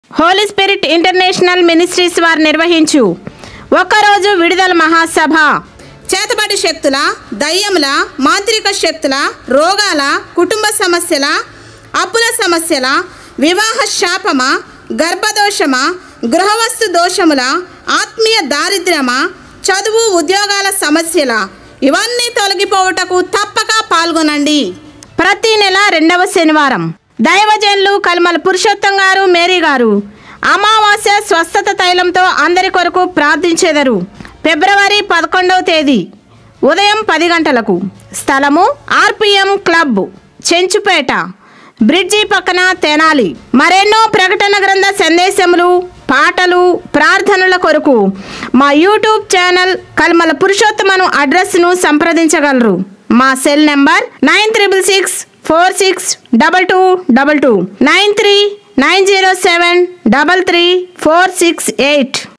Holi spirit international ministries వారు నిర్వహించు ఒక్కరోజు విడుదల మహాసభ చేతబడి శక్తుల దయ్యముల మాంత్రిక శక్తుల రోగాల కుటుంబ సమస్యల అప్పుల సమస్యల వివాహ శాపమా గర్భదోషమా గృహవస్తు దోషముల ఆత్మీయ దారిద్ర్యమా చదువు ఉద్యోగాల సమస్యల ఇవన్నీ తొలగిపోవుటకు తప్పక పాల్గొనండి ప్రతి నెల రెండవ శనివారం దైవజనులు కల్మల పురుషోత్తం గారు మేరీ గారు అమావాస్య స్వస్థత తైలంతో అందరి కొరకు ప్రార్థించెదరు ఫిబ్రవరి పదకొండవ తేదీ ఉదయం పది గంటలకు స్థలము ఆర్పిఎం క్లబ్ చెంచుపేట బ్రిడ్జి పక్కన తెనాలి మరెన్నో ప్రకటన గ్రంథ సందేశములు పాటలు ప్రార్థనల కొరకు మా యూట్యూబ్ ఛానల్ కల్మల పురుషోత్తమను అడ్రస్ను సంప్రదించగలరు మా cell number nine triple six four six double two double two nine three nine zero seven double three four six eight